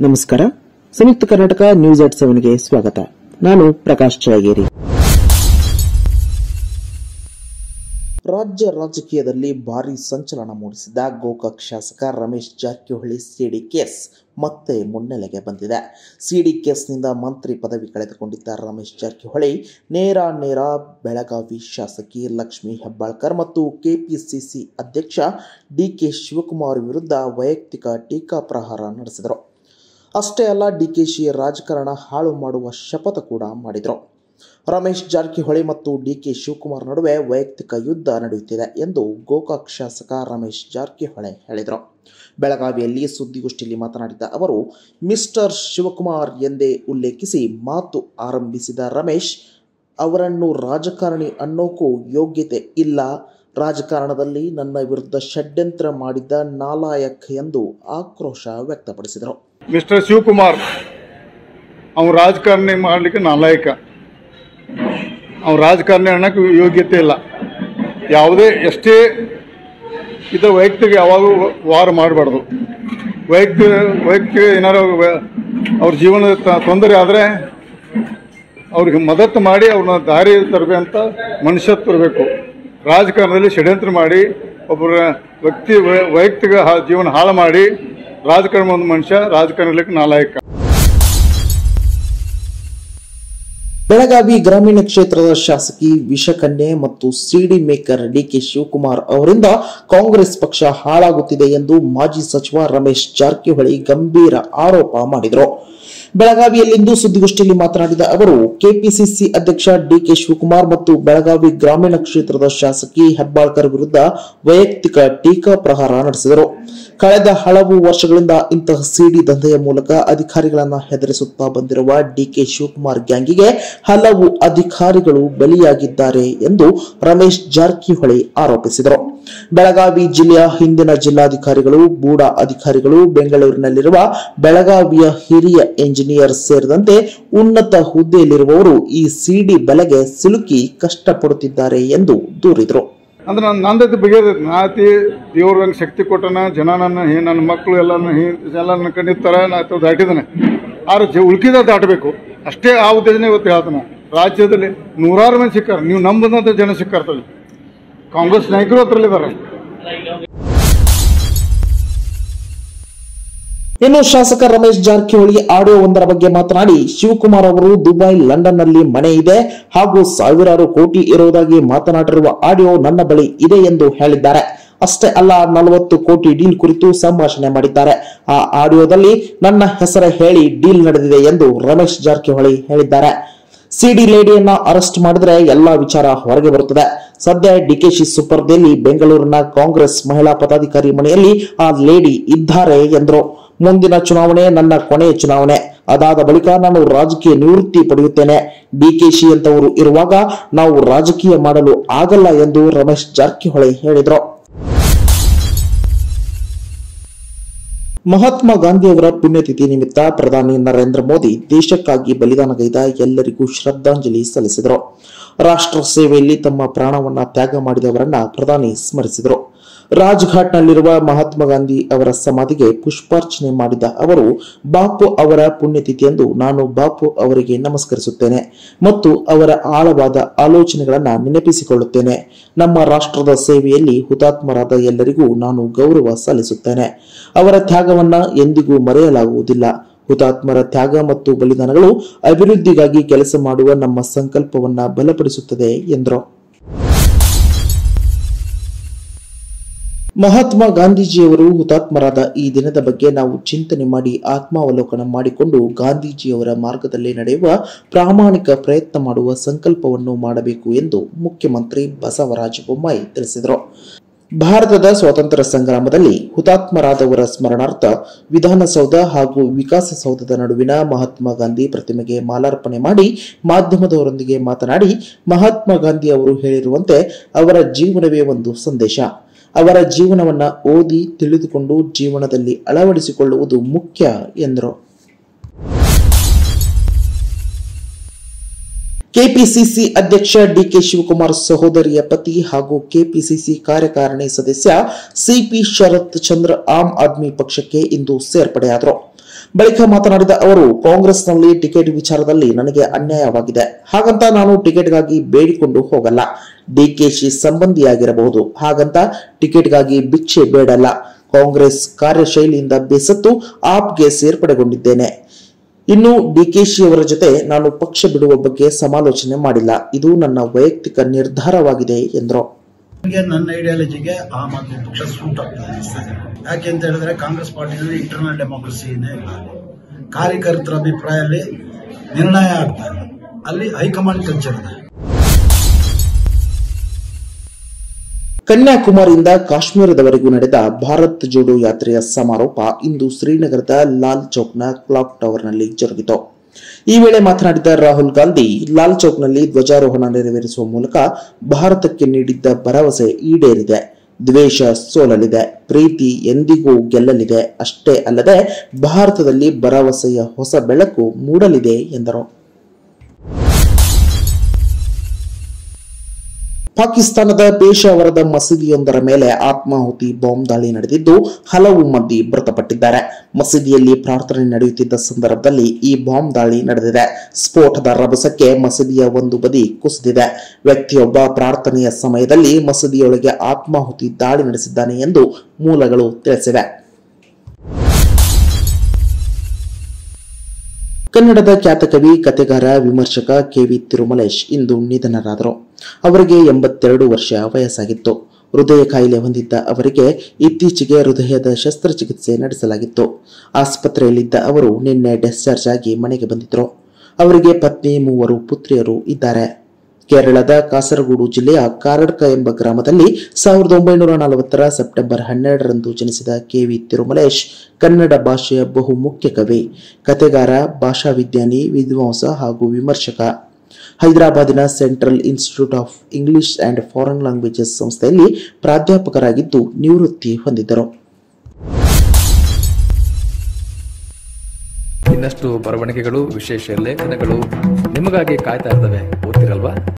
ನಮಸ್ಕಾರ Samyukta Karnataka news at ಸೆವೆನ್ಗೆ ಸ್ವಾಗತ ನಾನು ಪ್ರಕಾಶ್ ಚಳಗೇರಿ ರಾಜ್ಯ ರಾಜಕೀಯದಲ್ಲಿ ಭಾರಿ ಸಂಚಲನ ಮೂಡಿಸಿದ ಗೋಕಾಕ್ ಶಾಸಕ ರಮೇಶ್ ಜಾರಕಿಹೊಳಿ ಸಿಡಿ ಕೇಸ್ ಮತ್ತೆ ಮುನ್ನೆಲೆಗೆ ಬಂದಿದೆ ಸಿಡಿ ಕೇಸ್ನಿಂದ ಮಂತ್ರಿ ಪದವಿ ಕಳೆದುಕೊಂಡಿದ್ದ ರಮೇಶ್ ಜಾರಕಿಹೊಳಿ ನೇರ ನೇರ ಬೆಳಗಾವಿ ಶಾಸಕಿ ಲಕ್ಷ್ಮೀ ಹೆಬ್ಬಾಳ್ಕರ್ ಮತ್ತು ಕೆಪಿಸಿಸಿ ಅಧ್ಯಕ್ಷ ಡಿಕೆ ಶಿವಕುಮಾರ್ ವಿರುದ್ಧ ವೈಯಕ್ತಿಕ ಟೀಕಾಪ್ರಹಾರ ನಡೆಸಿದರು ಅಷ್ಟೇ ಅಲ್ಲ ಡಿಕೆಶಿ ರಾಜಕಾರಣ ಹಾಳು ಮಾಡುವ ಶಪಥ ಕೂಡ ಮಾಡಿದರು ರಮೇಶ್ ಜಾರಕಿಹೊಳಿ ಮತ್ತು ಡಿಕೆ ಶಿವಕುಮಾರ್ ನಡುವೆ ವೈಯಕ್ತಿಕ ಯುದ್ಧ ನಡೆಯುತ್ತಿದೆ ಎಂದು ಗೋಕಾಕ್ ಶಾಸಕ ರಮೇಶ್ ಜಾರಕಿಹೊಳಿ ಹೇಳಿದರು ಬೆಳಗಾವಿಯಲ್ಲಿ ಸುದ್ದಿಗೋಷ್ಠಿಯಲ್ಲಿ ಮಾತನಾಡಿದ ಅವರು ಮಿಸ್ಟರ್ ಶಿವಕುಮಾರ್ ಎಂದೇ ಉಲ್ಲೇಖಿಸಿ ಮಾತು ಆರಂಭಿಸಿದ ರಮೇಶ್ ಅವರನ್ನು ರಾಜಕಾರಣಿ ಅನ್ನೋಕ್ಕೂ ಯೋಗ್ಯತೆ ಇಲ್ಲ ರಾಜಕಾರಣದಲ್ಲಿ ನನ್ನ ವಿರುದ್ಧ ಷಡ್ಯಂತ್ರ ಮಾಡಿದ್ದ ನಾಲಾಯಕ್ ಎಂದು ಆಕ್ರೋಶ ವ್ಯಕ್ತಪಡಿಸಿದರು ಮಿಸ್ಟರ್ ಶಿವಕುಮಾರ್ ಅವ್ನು ರಾಜಕಾರಣಿ ಮಾಡಲಿಕ್ಕೆ ನಾಲಾಯಕ ಅವ್ನು ರಾಜಕಾರಣಿ ಅನ್ನಕ್ಕೆ ಯೋಗ್ಯತೆ ಇಲ್ಲ ಯಾವುದೇ ಎಷ್ಟೇ ಇದು ವೈಯಕ್ತಿಕ ಯಾವಾಗೂ ವಾರ ಮಾಡಬಾರ್ದು ವೈಯಕ್ತಿಕ ವೈಯಕ್ತಿಕ ಏನಾರು ವ- ಅವ್ರ ಜೀವನದ ತ- ತೊಂದರೆ ಆದರೆ ಅವ್ರಿಗೆ ಮದತ್ತು ಮಾಡಿ ಅವ್ರನ್ನ ದಾರಿ ತರಬೇಕಂತ ಮನುಷ್ಯತ್ವ ಇರಬೇಕು ರಾಜಕಾರಣದಲ್ಲಿ ಷಡ್ಯಂತ್ರ ಮಾಡಿ ಒಬ್ಬರ ವ್ಯಕ್ತಿ ವೈ- ವೈಯಕ್ತಿಕ ಹಾ- ಜೀವನ ಹಾಳು ಮಾಡಿ ರಾಜಕಾರಣ ಒಂದು ಮನುಷ್ಯ ರಾಜಕಾರಣಕ್ಕೆ ನಾಲಾಯಕ ಬೆಳಗಾವಿ ಗ್ರಾಮೀಣ ಕ್ಷೇತ್ರದ ಶಾಸಕಿ ವಿಷಕನ್ಯೆ ಮತ್ತು ಸಿಡಿ ಮೇಕರ್ ಡಿಕೆ ಶಿವಕುಮಾರ್ ಅವರಿಂದ ಕಾಂಗ್ರೆಸ್ ಪಕ್ಷ ಹಾಳಾಗುತ್ತಿದೆ ಎಂದು ಮಾಜಿ ಸಚಿವ ರಮೇಶ್ ಜಾರಕಿಹೊಳಿ ಗಂಭೀರ ಆರೋಪ ಮಾಡಿದರು ಬೆಳಗಾವಿಯಲ್ಲಿಂದು ಸುದ್ದಿಗೋಷ್ಠಿಯಲ್ಲಿ ಮಾತನಾಡಿದ ಅವರು ಕೆಪಿಸಿಸಿ ಅಧ್ಯಕ್ಷ ಡಿಕೆ ಶಿವಕುಮಾರ್ ಮತ್ತು ಬೆಳಗಾವಿ ಗ್ರಾಮೀಣ ಕ್ಷೇತ್ರದ ಶಾಸಕಿ ಹೆಬ್ಬಾಳ್ಕರ್ ವಿರುದ್ಧ ವೈಯಕ್ತಿಕ ಟೀಕಾ ಪ್ರಹಾರ ನಡೆಸಿದರು ಕಳೆದ ಹಲವು ವರ್ಷಗಳಿಂದ ಇಂತಹ ಸಿಡಿ ದಂಧೆಯ ಮೂಲಕ ಅಧಿಕಾರಿಗಳನ್ನ ಹೆದರಿಸುತ್ತಾ ಬಂದಿರುವ ಡಿಕೆ ಶಿವಕುಮಾರ್ ಗ್ಯಾಂಗಿಗೆ ಹಲವು ಅಧಿಕಾರಿಗಳು ಬಲಿಯಾಗಿದ್ದಾರೆ ಎಂದು ರಮೇಶ್ ಜಾರಕಿಹೊಳಿ ಆರೋಪಿಸಿದರು ಬೆಳಗಾವಿ ಜಿಲ್ಲೆಯ ಹಿಂದಿನ ಜಿಲ್ಲಾಧಿಕಾರಿಗಳು ಬೂಡಾ ಅಧಿಕಾರಿಗಳು ಬೆಂಗಳೂರಿನಲ್ಲಿರುವ ಬೆಳಗಾವಿಯ ಹಿರಿಯ ಎಂಜಿನಿಯರ್ ಸೇರಿದಂತೆ ಉನ್ನತ ಹುದ್ದೆಯಲ್ಲಿರುವವರು ಈ ಸಿಡಿ ಬಲೆಗೆ ಸಿಲುಕಿ ಕಷ್ಟಪಡುತ್ತಿದ್ದಾರೆ ಎಂದು ದೂರಿದರು ಅಂದ್ರೆ ನನ್ನ ನಂದೈತಿ ಬಗೆಹರಿದೈತಿ ನಾತಿ ದೇವ್ರ ನಂಗೆ ಶಕ್ತಿ ಕೊಟ್ಟನ ಜನ ನನ್ನ ಹೇ ನನ್ನ ಮಕ್ಕಳು ಎಲ್ಲ ಎಲ್ಲ ನನ್ನ ಕಂಡಿರ್ತಾರ ನಾ ತಾವ್ ದಾಟಿದ್ದಾನೆ ಆದ್ರೆ ಜ ಉಳ್ಕಿದ ದಾಟಬೇಕು ಅಷ್ಟೇ ಆ ಉದ್ದೇಶನೇ ಇವತ್ತು ಹೇಳ್ತಾನೆ ರಾಜ್ಯದಲ್ಲಿ ನೂರಾರು ಮಂದಿ ಸಿಕ್ಕಾರ ನೀವು ನಂಬದಂತ ಜನ ಸಿಕ್ಕಾರ್ತದೆ ಕಾಂಗ್ರೆಸ್ ನಾಯಕರು ಹತ್ರಲ್ಲಿದ್ದಾರೆ ಇನ್ನು ಶಾಸಕ ರಮೇಶ್ ಜಾರಕಿಹೊಳಿ ಆಡಿಯೋ ಒಂದರ ಬಗ್ಗೆ ಮಾತನಾಡಿ ಶಿವಕುಮಾರ್ ಅವರು ದುಬೈ ಲಂಡನ್ ನಲ್ಲಿ ಮನೆ ಇದೆ ಹಾಗೂ ಸಾವಿರಾರು ಕೋಟಿ ಇರುವುದಾಗಿ ಮಾತನಾಡಿರುವ ಆಡಿಯೋ ನನ್ನ ಬಳಿ ಇದೆ ಎಂದು ಹೇಳಿದ್ದಾರೆ ಅಷ್ಟೇ ಅಲ್ಲ ನಲವತ್ತು ಕೋಟಿ ಡೀಲ್ ಕುರಿತು ಸಂಭಾಷಣೆ ಮಾಡಿದ್ದಾರೆ ಆ ಆಡಿಯೋದಲ್ಲಿ ನನ್ನ ಹೆಸರ ಹೇಳಿ ಡೀಲ್ ನಡೆದಿದೆ ಎಂದು ರಮೇಶ್ ಜಾರಕಿಹೊಳಿ ಹೇಳಿದ್ದಾರೆ ಸಿಡಿ ಲೇಡಿಯನ್ನ ಅರೆಸ್ಟ್ ಮಾಡಿದ್ರೆ ಎಲ್ಲಾ ವಿಚಾರ ಹೊರಗೆ ಬರುತ್ತದೆ ಸದ್ಯ ಡಿಕೆಶಿ ಸುಪರ್ದಿಯಲ್ಲಿ ಬೆಂಗಳೂರಿನ ಕಾಂಗ್ರೆಸ್ ಮಹಿಳಾ ಪದಾಧಿಕಾರಿ ಮನೆಯಲ್ಲಿ ಆ ಲೇಡಿ ಇದ್ದಾರೆ ಎಂದರು ಮುಂದಿನ ಚುನಾವಣೆ ನನ್ನ ಕೊನೆಯ ಚುನಾವಣೆ ಅದಾದ ಬಳಿಕ ನಾನು ರಾಜಕೀಯ ನಿವೃತ್ತಿ ಪಡೆಯುತ್ತೇನೆ ಡಿಕೆಶಿ ಅಂತವರು ಇರುವಾಗ ನಾವು ರಾಜಕೀಯ ಮಾಡಲು ಆಗಲ್ಲ ಎಂದು ರಮೇಶ್ ಜಾರಕಿಹೊಳಿ ಹೇಳಿದರು ಮಹಾತ್ಮ ಗಾಂಧಿಯವರ ಪುಣ್ಯತಿಥಿ ನಿಮಿತ್ತ ಪ್ರಧಾನಿ ನರೇಂದ್ರ ಮೋದಿ ದೇಶಕ್ಕಾಗಿ ಬಲಿದಾನಗೈದ ಎಲ್ಲರಿಗೂ ಶ್ರದ್ಧಾಂಜಲಿ ಸಲ್ಲಿಸಿದರು ರಾಷ್ಟ್ರ ಸೇವೆಯಲ್ಲಿ ತಮ್ಮ ಪ್ರಾಣವನ್ನ ತ್ಯಾಗ ಮಾಡಿದವರನ್ನ ಪ್ರಧಾನಿ ಸ್ಮರಿಸಿದರು ರಾಜ್ಘಾಟ್ನಲ್ಲಿರುವ ಮಹಾತ್ಮ ಗಾಂಧಿ ಅವರ ಸಮಾಧಿಗೆ ಪುಷ್ಪಾರ್ಚನೆ ಮಾಡಿದ ಅವರು ಬಾಪು ಅವರ ಪುಣ್ಯತಿಥಿಯಂದು ನಾನು ಬಾಪು ಅವರಿಗೆ ನಮಸ್ಕರಿಸುತ್ತೇನೆ ಮತ್ತು ಅವರ ಆಳವಾದ ಆಲೋಚನೆಗಳನ್ನ ನೆನಪಿಸಿಕೊಳ್ಳುತ್ತೇನೆ ನಮ್ಮ ರಾಷ್ಟ್ರದ ಸೇವೆಯಲ್ಲಿ ಹುತಾತ್ಮರಾದ ಎಲ್ಲರಿಗೂ ನಾನು ಗೌರವ ಸಲ್ಲಿಸುತ್ತೇನೆ ಅವರ ತ್ಯಾಗವನ್ನ ಎಂದಿಗೂ ಮರೆಯಲಾಗುವುದಿಲ್ಲ ಹುತಾತ್ಮರ ತ್ಯಾಗ ಮತ್ತು ಬಲಿದಾನಗಳು ಅಭಿವೃದ್ಧಿಗಾಗಿ ಕೆಲಸ ಮಾಡುವ ನಮ್ಮ ಸಂಕಲ್ಪವನ್ನ ಬಲಪಡಿಸುತ್ತದೆ ಎಂದರು ಮಹಾತ್ಮ ಗಾಂಧೀಜಿಯವರು ಹುತಾತ್ಮರಾದ ಈ ದಿನದ ಬಗ್ಗೆ ನಾವು ಚಿಂತನೆ ಮಾಡಿ ಆತ್ಮಾವಲೋಕನ ಮಾಡಿಕೊಂಡು ಗಾಂಧೀಜಿಯವರ ಮಾರ್ಗದಲ್ಲಿ ನಡೆಯುವ ಪ್ರಾಮಾಣಿಕ ಪ್ರಯತ್ನ ಮಾಡುವ ಸಂಕಲ್ಪವನ್ನು ಮಾಡಬೇಕು ಎಂದು ಮುಖ್ಯಮಂತ್ರಿ ಬಸವರಾಜ ಬೊಮ್ಮಾಯಿ ತಿಳಿಸಿದರು ಭಾರತದ ಸ್ವಾತಂತ್ರ್ಯ ಸಂಗ್ರಾಮದಲ್ಲಿ ಹುತಾತ್ಮರಾದವರ ಸ್ಮರಣಾರ್ಥ ವಿಧಾನಸೌಧ ಹಾಗೂ ವಿಕಾಸಸೌಧದ ನಡುವಿನ ಮಹಾತ್ಮ ಗಾಂಧಿ ಪ್ರತಿಮೆಗೆ ಮಾಲಾರ್ಪಣೆ ಮಾಡಿ ಮಾಧ್ಯಮದವರೊಂದಿಗೆ ಮಾತನಾಡಿ ಮಹಾತ್ಮ ಗಾಂಧಿ ಅವರು ಹೇಳಿರುವಂತೆ ಅವರ ಜೀವನವೇ ಒಂದು ಸಂದೇಶ ಅವರ ಜೀವನವನ್ನ ಓದಿ ತಿಳಿದುಕೊಂಡು ಜೀವನದಲ್ಲಿ ಅಳವಡಿಸಿಕೊಳ್ಳುವುದು ಮುಖ್ಯ ಎಂದರು ಕೆಪಿಸಿಸಿ ಅಧ್ಯಕ್ಷ ಡಿಕೆ ಶಿವಕುಮಾರ್ ಸಹೋದರಿಯ ಪತಿ ಹಾಗೂ ಕೆಪಿಸಿಸಿ ಕಾರ್ಯಕಾರಿಣಿ ಸದಸ್ಯ ಸಿಪಿ ಶರತ್ ಚಂದ್ರ ಆಮ್ ಆದ್ಮಿ ಪಕ್ಷಕ್ಕೆ ಇಂದು ಸೇರ್ಪಡೆಯಾದರು ಬಳಿಕ ಮಾತನಾಡಿದ ಅವರು ಕಾಂಗ್ರೆಸ್ನಲ್ಲಿ ಟಿಕೆಟ್ ವಿಚಾರದಲ್ಲಿ ನನಗೆ ಅನ್ಯಾಯವಾಗಿದೆ ಹಾಗಂತ ನಾನು ಟಿಕೆಟ್ಗಾಗಿ ಬೇಡಿಕೊಂಡು ಹೋಗಲ್ಲ ಡಿಕೆಶಿ ಸಂಬಂಧಿಯಾಗಿರಬಹುದು ಹಾಗಂತ ಟಿಕೆಟ್ಗಾಗಿ ಭಿಕ್ಷೆ ಬೇಡಲ್ಲ ಕಾಂಗ್ರೆಸ್ ಕಾರ್ಯಶೈಲಿಯಿಂದ ಬೇಸತ್ತು ಆಪ್ಗೆ ಸೇರ್ಪಡೆಗೊಂಡಿದ್ದೇನೆ ಇನ್ನು ಡಿಕೆಶಿ ಅವರ ಜೊತೆ ನಾನು ಪಕ್ಷ ಬಿಡುವ ಬಗ್ಗೆ ಸಮಾಲೋಚನೆ ಮಾಡಿಲ್ಲ ಇದು ನನ್ನ ವೈಯಕ್ತಿಕ ನಿರ್ಧಾರವಾಗಿದೆ ಎಂದರು ನನಗೆ ನನ್ನ ಐಡಿಯಾಲಜಿಗೆ ಆಮ್ ಆದ್ಮಿ ಪಕ್ಷ ಸೂಟ್ ಆಗ್ತದೆ ಅನಿಸ್ತದೆ ಯಾಕೆ ಅಂತ ಹೇಳಿದ್ರೆ ಕಾಂಗ್ರೆಸ್ ಪಾರ್ಟಿನಲ್ಲಿ ಇಂಟರ್ನಲ್ ಡೆಮೋಕ್ರಸಿನೇ ಇಲ್ಲ ಕಾರ್ಯಕರ್ತರ ಅಭಿಪ್ರಾಯದಲ್ಲಿ ನಿರ್ಣಯ ಆಗ್ತಾ ಇಲ್ಲ ಅಲ್ಲಿ ಹೈಕಮಾಂಡ್ ಕಲ್ಚರ್ ಇದೆ ಕನ್ಯಾಕುಮಾರಿಯಿಂದ ಕಾಶ್ಮೀರದವರೆಗೂ ನಡೆದ ಭಾರತ್ ಜೋಡೋ ಯಾತ್ರೆಯ ಸಮಾರೋಪ ಇಂದು ಶ್ರೀನಗರದ ಲಾಲ್ ಚೌಕ್ನ ಕ್ಲಾಕ್ ಟವರ್ನಲ್ಲಿ ಜರುಗಿತು ಈ ವೇಳೆ ಮಾತನಾಡಿದ ರಾಹುಲ್ ಗಾಂಧಿ ಲಾಲ್ ಚೌಕ್ನಲ್ಲಿ ಧ್ವಜಾರೋಹಣ ನೆರವೇರಿಸುವ ಮೂಲಕ ಭಾರತಕ್ಕೆ ನೀಡಿದ್ದ ಭರವಸೆ ಈಡೇರಿದೆ ದ್ವೇಷ ಸೋಲಲಿದೆ ಪ್ರೀತಿ ಎಂದಿಗೂ ಗೆಲ್ಲಲಿದೆ ಅಷ್ಟೇ ಅಲ್ಲದೆ ಭಾರತದಲ್ಲಿ ಭರವಸೆಯ ಹೊಸ ಬೆಳಕು ಮೂಡಲಿದೆ ಎಂದರು ಪಾಕಿಸ್ತಾನದ ಪೇಶಾವರದ ಮಸೀದಿಯೊಂದರ ಮೇಲೆ ಆತ್ಮಾಹುತಿ ಬಾಂಬ್ ದಾಳಿ ನಡೆದಿದ್ದು ಹಲವು ಮಂದಿ ಮೃತಪಟ್ಟಿದ್ದಾರೆ ಮಸೀದಿಯಲ್ಲಿ ಪ್ರಾರ್ಥನೆ ನಡೆಯುತ್ತಿದ್ದ ಸಂದರ್ಭದಲ್ಲಿ ಈ ಬಾಂಬ್ ದಾಳಿ ನಡೆದಿದೆ ಸ್ಫೋಟದ ರಭಸಕ್ಕೆ ಮಸೀದಿಯ ಒಂದು ಬದಿ ಕುಸಿದಿದೆ ವ್ಯಕ್ತಿಯೊಬ್ಬ ಪ್ರಾರ್ಥನೆಯ ಸಮಯದಲ್ಲಿ ಮಸೀದಿಯೊಳಗೆ ಆತ್ಮಾಹುತಿ ದಾಳಿ ನಡೆಸಿದ್ದಾನೆ ಎಂದು ಮೂಲಗಳು ತಿಳಿಸಿವೆ ಕನ್ನಡದ ಖ್ಯಾತ ಕವಿ ಕತೆಗಾರ ವಿಮರ್ಶಕ ಕೆವಿ ತಿರುಮಲೇಶ್ ಇಂದು ನಿಧನರಾದರು ಅವರಿಗೆ ಎಂಬತ್ತೆರಡು ವರ್ಷ ವಯಸ್ಸಾಗಿತ್ತು ಹೃದಯ ಕಾಯಿಲೆ ಹೊಂದಿದ್ದ ಅವರಿಗೆ ಇತ್ತೀಚೆಗೆ ಹೃದಯದ ಶಸ್ತ್ರಚಿಕಿತ್ಸೆ ನಡೆಸಲಾಗಿತ್ತು ಆಸ್ಪತ್ರೆಯಲ್ಲಿದ್ದ ಅವರು ನಿನ್ನೆ ಡಿಸ್ಚಾರ್ಜ್ ಆಗಿ ಮನೆಗೆ ಬಂದಿದ್ದರು ಅವರಿಗೆ ಪತ್ನಿ ಮೂವರು ಪುತ್ರಿಯರು ಇದ್ದಾರೆ ಕೇರಳದ ಕಾಸರಗೋಡು ಜಿಲ್ಲೆಯ ಕಾರಡ್ಕ ಎಂಬ ಗ್ರಾಮದಲ್ಲಿ ಸಾವಿರದ ಒಂಬೈನೂರ ನಲವತ್ತರ ಸೆಪ್ಟೆಂಬರ್ ಹನ್ನೆರಡರಂದು ಜನಿಸಿದ ಕೆವಿ ತಿರುಮಲೇಶ್ ಕನ್ನಡ ಭಾಷೆಯ ಬಹುಮುಖ್ಯ ಕವಿ ಕತೆಗಾರ ಭಾಷಾ ವಿಜ್ಞಾನಿ ವಿದ್ವಾಂಸ ಹಾಗೂ ವಿಮರ್ಶಕ ಹೈದರಾಬಾದಿನ central institute of English and foreign languages ಸಂಸ್ಥೆಯಲ್ಲಿ ಪ್ರಾಧ್ಯಾಪಕರಾಗಿದ್ದು ನಿವೃತ್ತಿ ಹೊಂದಿದ್ದರು ಇನ್ನಷ್ಟು ಬರವಣಿಗೆಗಳು ವಿಶೇಷ ಲೇಖನಗಳು ನಿಮಗಾಗಿ ಕಾಯ್ತಾ ಇರ್ತವೆ ಓದ್ತಿರಲ್ವಾ